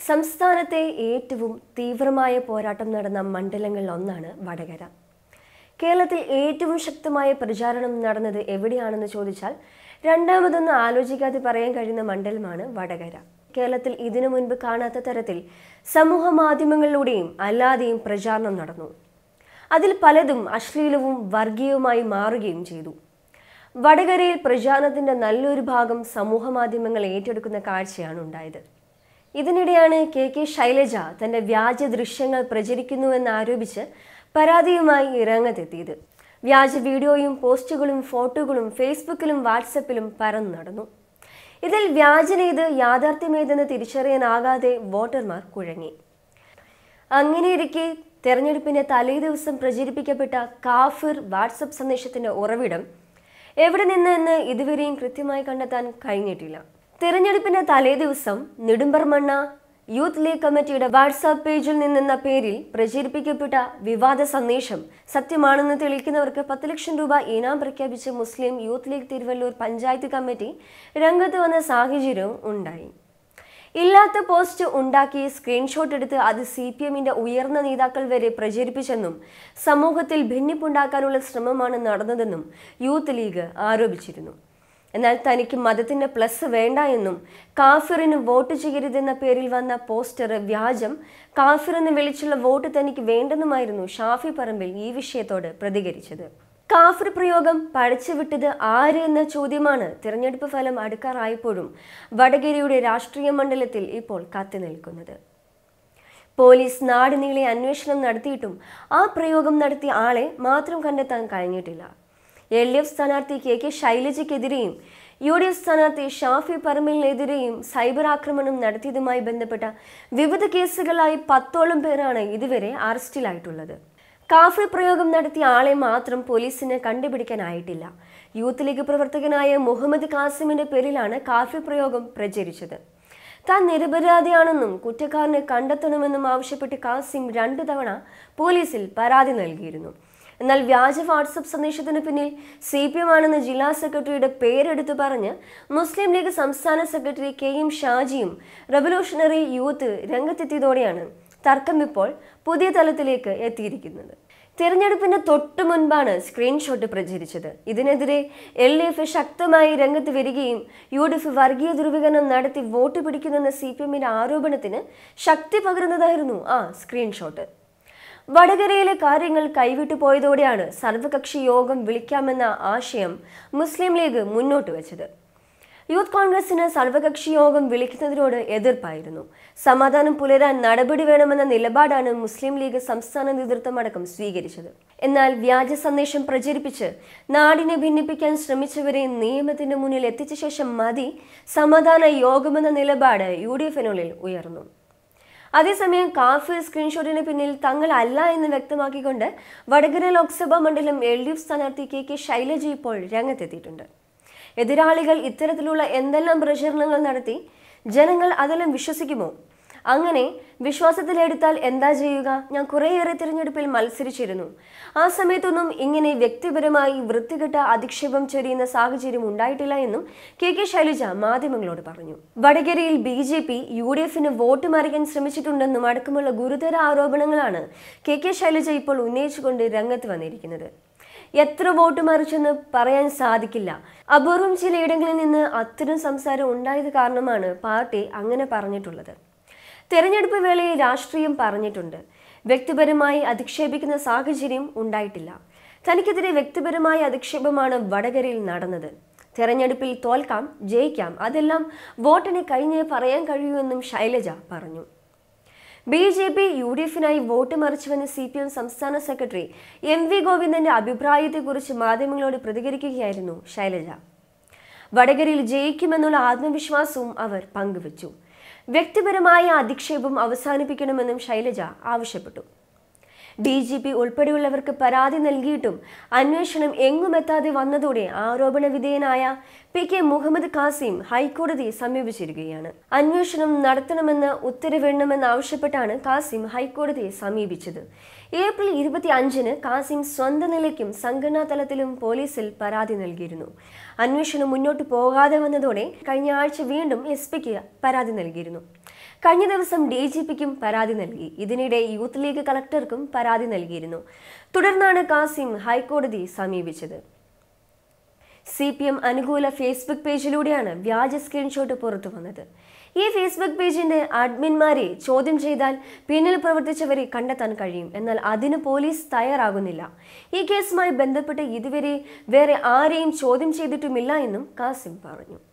സംസ്ഥാനത്തെ ഏറ്റവും തീവ്രമായ പോരാട്ടം നടന്ന മണ്ഡലങ്ങളിൽ ഒന്നാണ് വടകര കേരളത്തിൽ ഏറ്റവും ശക്തമായ പ്രചാരണം നടന്നത് എവിടെയാണെന്ന് ചോദിച്ചാൽ രണ്ടാമതൊന്നും ആലോചിക്കാതെ പറയാൻ കഴിയുന്ന മണ്ഡലമാണ് വടകര കേരളത്തിൽ ഇതിനു മുൻപ് കാണാത്ത തരത്തിൽ സമൂഹ മാധ്യമങ്ങളിലൂടെയും അല്ലാതെയും പ്രചാരണം നടന്നു അതിൽ പലതും അശ്ലീലവും വർഗീയവുമായി മാറുകയും ചെയ്തു വടകരയിൽ പ്രചാരണത്തിന്റെ നല്ലൊരു ഭാഗം സമൂഹ മാധ്യമങ്ങൾ ഏറ്റെടുക്കുന്ന കാഴ്ചയാണ് ഉണ്ടായത് ഇതിനിടെയാണ് കെ കെ ശൈലജ തന്റെ വ്യാജ ദൃശ്യങ്ങൾ പ്രചരിക്കുന്നുവെന്ന് ആരോപിച്ച് പരാതിയുമായി രംഗത്തെത്തിയത് വ്യാജ വീഡിയോയും പോസ്റ്റുകളും ഫോട്ടോകളും ഫേസ്ബുക്കിലും വാട്സപ്പിലും പരന്നു നടന്നു ഇതിൽ വ്യാജനേത് യാഥാർത്ഥ്യമേതെന്ന് തിരിച്ചറിയാനാകാതെ വോട്ടർമാർ കുഴങ്ങി അങ്ങനെയിരിക്കെ തെരഞ്ഞെടുപ്പിന്റെ തലേദിവസം പ്രചരിപ്പിക്കപ്പെട്ട കാഫിർ വാട്സപ്പ് സന്ദേശത്തിന്റെ ഉറവിടം എവിടെ നിന്ന് എന്ന് ഇതുവരെയും കൃത്യമായി കണ്ടെത്താൻ കഴിഞ്ഞിട്ടില്ല തെരഞ്ഞെടുപ്പിന്റെ തലേദിവസം നെടുമ്പർമണ്ണ യൂത്ത് ലീഗ് കമ്മിറ്റിയുടെ വാട്സാപ്പ് പേജിൽ നിന്നെന്ന പേരിൽ പ്രചരിപ്പിക്കപ്പെട്ട വിവാദ സന്ദേശം സത്യമാണെന്ന് തെളിയിക്കുന്നവർക്ക് പത്ത് ലക്ഷം രൂപ ഇനാം പ്രഖ്യാപിച്ച് Muslim youth league Thiruvallur panchayat committee രംഗത്ത് വന്ന സാഹചര്യവും ഉണ്ടായി ഇല്ലാത്ത പോസ്റ്റ് ഉണ്ടാക്കി സ്ക്രീൻഷോട്ട് എടുത്ത് അത് സി പി എമ്മിന്റെ ഉയർന്ന നേതാക്കൾ വരെ പ്രചരിപ്പിച്ചെന്നും സമൂഹത്തിൽ ഭിന്നിപ്പുണ്ടാക്കാനുള്ള ശ്രമമാണ് നടന്നതെന്നും യൂത്ത് ലീഗ് ആരോപിച്ചിരുന്നു എന്നാൽ തനിക്ക് മതത്തിന്റെ പ്ലസ് വേണ്ട എന്നും കാഫിറിന് വോട്ട് ചെയ്യരുതെന്ന പേരിൽ വന്ന പോസ്റ്റർ വ്യാജം കാഫിർ എന്ന് വിളിച്ചുള്ള വോട്ട് തനിക്ക് വേണ്ടെന്നുമായിരുന്നു ഷാഫി പറമ്പിൽ ഈ വിഷയത്തോട് പ്രതികരിച്ചത് കാഫിർ പ്രയോഗം പഴച്ചുവിട്ടത് ആര് എന്ന ചോദ്യമാണ് തിരഞ്ഞെടുപ്പ് ഫലം അടുക്കാറായപ്പോഴും വടകരയുടെ രാഷ്ട്രീയ മണ്ഡലത്തിൽ ഇപ്പോൾ കത്തി നിൽക്കുന്നത് പോലീസ് നാടുനീളെ അന്വേഷണം നടത്തിയിട്ടും ആ പ്രയോഗം നടത്തിയ ആളെ മാത്രം കണ്ടെത്താൻ കഴിഞ്ഞിട്ടില്ല എൽ ഡി എഫ് സ്ഥാനാർത്ഥി കെ കെ ശൈലജയ്ക്കെതിരെയും യു ഡി എഫ് സ്ഥാനാർത്ഥി ഷാഫി പറമ്പിലിനെതിരെയും സൈബർ ആക്രമണം നടത്തിയതുമായി ബന്ധപ്പെട്ട വിവിധ കേസുകളായി പത്തോളം പേരാണ് ഇതുവരെ അറസ്റ്റിലായിട്ടുള്ളത് കാഫിർ പ്രയോഗം നടത്തിയ ആളെ മാത്രം പോലീസിന് കണ്ടുപിടിക്കാനായിട്ടില്ല യൂത്ത് ലീഗ് പ്രവർത്തകനായ മുഹമ്മദ് കാസിമിന്റെ പേരിലാണ് കാഫിർ പ്രയോഗം പ്രചരിച്ചത് താൻ നിരപരാധിയാണെന്നും കുറ്റക്കാരനെ കണ്ടെത്തണമെന്നും ആവശ്യപ്പെട്ട് കാസിം രണ്ടു തവണ പോലീസിൽ പരാതി നൽകിയിരുന്നു എന്നാൽ വ്യാജ വാട്സപ്പ് സന്ദേശത്തിന് പിന്നിൽ സി പി എം ആണെന്ന് ജില്ലാ സെക്രട്ടറിയുടെ പേരെടുത്തു പറഞ്ഞ് മുസ്ലിം ലീഗ് സംസ്ഥാന സെക്രട്ടറി കെ എം ഷാജിയും റവല്യൂഷണറി യൂത്ത് രംഗത്തെത്തിയതോടെയാണ് തർക്കം ഇപ്പോൾ പുതിയ തലത്തിലേക്ക് എത്തിയിരിക്കുന്നത് തിരഞ്ഞെടുപ്പിന് തൊട്ടു മുൻപാണ് സ്ക്രീൻഷോട്ട് പ്രചരിച്ചത് ഇതിനെതിരെ എൽ ഡി എഫ് ശക്തമായി രംഗത്ത് വരികയും യു ഡി എഫ് വർഗീയ ധ്രുവീകരണം നടത്തി വോട്ട് പിടിക്കുന്നെന്ന സി പി എമ്മിന്റെ ആരോപണത്തിന് ശക്തി പകരുന്നതായിരുന്നു ആ സ്ക്രീൻഷോട്ട് വടകരയിലെ കാര്യങ്ങൾ കൈവിട്ടു പോയതോടെയാണ് സർവകക്ഷി യോഗം വിളിക്കാമെന്ന ആശയം മുസ്ലിം ലീഗ് മുന്നോട്ട് വെച്ചത് യൂത്ത് കോൺഗ്രസിന് സർവകക്ഷി യോഗം വിളിക്കുന്നതിനോട് എതിർപ്പായിരുന്നു സമാധാനം പുലരാൻ നടപടി വേണമെന്ന നിലപാടാണ് മുസ്ലിം ലീഗ് സംസ്ഥാന നേതൃത്വം അടക്കം സ്വീകരിച്ചത് എന്നാൽ വ്യാജ സന്ദേശം പ്രചരിപ്പിച്ച് നാടിനെ ഭിന്നിപ്പിക്കാൻ ശ്രമിച്ചവരെ നിയമത്തിന് മുന്നിൽ എത്തിച്ച ശേഷം മതി സമാധാന യോഗമെന്ന നിലപാട് യു ഡി എഫിനുള്ളിൽ ഉയർന്നു അതേസമയം കാഫിർ സ്ക്രീൻഷോട്ടിന് പിന്നിൽ തങ്ങളല്ല എന്ന് വ്യക്തമാക്കിക്കൊണ്ട് വടകര ലോക്സഭാ മണ്ഡലം എൽ ഡി എഫ് സ്ഥാനാർത്ഥി കെ കെ ശൈലജ ഇപ്പോൾ രംഗത്തെത്തിയിട്ടുണ്ട് എതിരാളികൾ ഇത്തരത്തിലുള്ള എന്തെല്ലാം പ്രചരണങ്ങൾ നടത്തി ജനങ്ങൾ അതെല്ലാം വിശ്വസിക്കുമോ അങ്ങനെ വിശ്വാസത്തിലെടുത്താൽ എന്താ ചെയ്യുക ഞാൻ കുറേയേറെ തിരഞ്ഞെടുപ്പിൽ മത്സരിച്ചിരുന്നു ആ സമയത്തൊന്നും ഇങ്ങനെ വ്യക്തിപരമായി വൃത്തികെട്ട അധിക്ഷേപം ചൊരിയുന്ന സാഹചര്യം ഉണ്ടായിട്ടില്ല എന്നും കെ കെ ശൈലജ മാധ്യമങ്ങളോട് പറഞ്ഞു വടകരയിൽ B J P U D എഫിന് വോട്ട് മറിക്കാൻ ശ്രമിച്ചിട്ടുണ്ടെന്നും അടക്കമുള്ള ഗുരുതര ആരോപണങ്ങളാണ് കെ കെ ശൈലജ ഇപ്പോൾ ഉന്നയിച്ചുകൊണ്ട് രംഗത്ത് വന്നിരിക്കുന്നത് എത്ര വോട്ട് മറിച്ചെന്ന് പറയാൻ സാധിക്കില്ല അപൂർവം ചിലയിടങ്ങളിൽ നിന്ന് അത്തരം സംസാരം ഉണ്ടായത് കാരണമാണ് പാർട്ടി അങ്ങനെ പറഞ്ഞിട്ടുള്ളത് തെരഞ്ഞെടുപ്പ് വേളയിൽ രാഷ്ട്രീയം പറഞ്ഞിട്ടുണ്ട് വ്യക്തിപരമായി അധിക്ഷേപിക്കുന്ന സാഹചര്യം ഉണ്ടായിട്ടില്ല തനിക്കെതിരെ വ്യക്തിപരമായ അധിക്ഷേപമാണ് വടകരയിൽ നടന്നത് തെരഞ്ഞെടുപ്പിൽ തോൽക്കാം ജയിക്കാം അതെല്ലാം വോട്ടിന് കഴിഞ്ഞേ പറയാൻ കഴിയൂ എന്നും ശൈലജ പറഞ്ഞു B J P U D എഫിനായി വോട്ട് മറിച്ചുവെന്ന് സി പി എം സംസ്ഥാന സെക്രട്ടറി എം വി ഗോവിന്ദന്റെ അഭിപ്രായത്തെക്കുറിച്ച് മാധ്യമങ്ങളോട് പ്രതികരിക്കുകയായിരുന്നു ശൈലജ വടകരയിൽ ജയിക്കുമെന്നുള്ള ആത്മവിശ്വാസവും അവർ പങ്കുവച്ചു വ്യക്തിപരമായ അധിക്ഷേപം അവസാനിപ്പിക്കണമെന്നും ശൈലജ ആവശ്യപ്പെട്ടു ഡി ജി പി ഉൾപ്പെടെയുള്ളവർക്ക് പരാതി നൽകിയിട്ടും അന്വേഷണം എങ്ങുമെത്താതെ വന്നതോടെ ആരോപണ വിധേയനായ പി കെ മുഹമ്മദ് കാസിം ഹൈക്കോടതി സമീപിച്ചിരിക്കുകയാണ് അന്വേഷണം നടത്തണമെന്ന് ഉത്തരവിടണമെന്നാവശ്യപ്പെട്ടാണ് കാസിം ഹൈക്കോടതിയെ സമീപിച്ചത് ഏപ്രിൽ ഇരുപത്തി അഞ്ചിന് കാസിം സ്വന്തം നിലയ്ക്കും സംഘടനാ തലത്തിലും പോലീസിൽ പരാതി നൽകിയിരുന്നു അന്വേഷണം മുന്നോട്ട് പോകാതെ വന്നതോടെ കഴിഞ്ഞ ആഴ്ച വീണ്ടും എസ് പിക്ക് പരാതി നൽകിയിരുന്നു കഴിഞ്ഞ ദിവസം ഡി ജി പിക്കും പരാതി നൽകി ഇതിനിടെ യൂത്ത് ലീഗ് കളക്ടർക്കും പരാതി നൽകിയിരുന്നു തുടർന്നാണ് കാസിം ഹൈക്കോടതി സമീപിച്ചത് സി പി എം അനുകൂല ഫേസ്ബുക്ക് പേജിലൂടെയാണ് വ്യാജ സ്ക്രീൻഷോട്ട് പുറത്തു വന്നത് ഈ ഫേസ്ബുക്ക് പേജിന്റെ അഡ്മിന്മാരെ ചോദ്യം ചെയ്താൽ പിന്നിൽ പ്രവർത്തിച്ചവരെ കണ്ടെത്താൻ കഴിയും എന്നാൽ അതിന് പോലീസ് തയ്യാറാകുന്നില്ല ഈ കേസുമായി ബന്ധപ്പെട്ട് ഇതുവരെ വേറെ ആരെയും ചോദ്യം ചെയ്തിട്ടുമില്ല എന്നും കാസിം പറഞ്ഞു